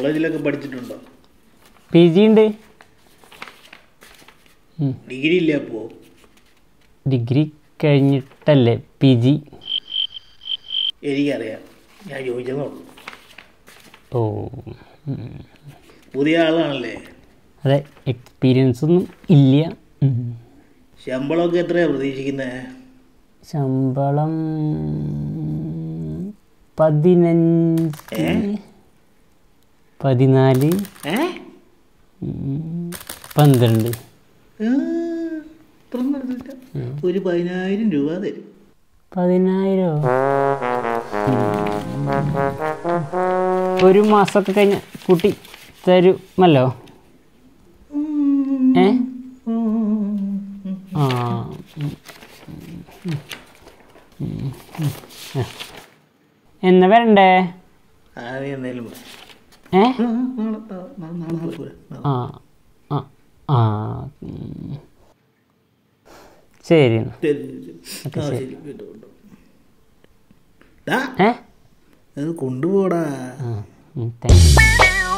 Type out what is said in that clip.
കോളേജിലൊക്കെ പഠിച്ചിട്ടുണ്ടോ P G ഉണ്ട് ഡിഗ്രി ഇല്ല അപ്പോൾ ഡിഗ്രി കഴിഞ്ഞിട്ടല്ലേ പി ജി എനിക്കറിയാം ഞാൻ ചോദിച്ചതേ ഉള്ളൂ ഓ ഉം. പുതിയ ആളാണല്ലേ അതെ എക്സ്പീരിയൻസ് ഒന്നും ഇല്ല ഉം. ശമ്പളമൊക്കെ എത്രയാണ് പ്രതീക്ഷിക്കുന്നത് ശമ്പളം പതിനഞ്ച് പതിനാല് ഏ ഉം, പന്ത്രണ്ട് ആ, ഇത്രയൊന്നും എടുത്തില്ല. ഒരു പതിനായിരം രൂപ തരും പതിനായിരോ ഒരു മാസമൊക്കെ കഴിഞ്ഞ് കൂട്ടി തരുമല്ലോ ഏ ആ ഉം. ഉം. ഉം. ആ. എന്നാ വരണ്ടേ ആദ്യം എന്തായാലും പറ. ഏ ആ, നാളെ നാളെ നാളെ നാളെ പോരെ. നാളെ. ആ ആ ആ ഉം. ശരി എന്നാ. ശരി, ശരി. ആ, ശരി. കേട്ടോ, കേട്ടോ. ഡാ, ഏ അത് കൊണ്ടുപോടാ ആ താങ്ക് യു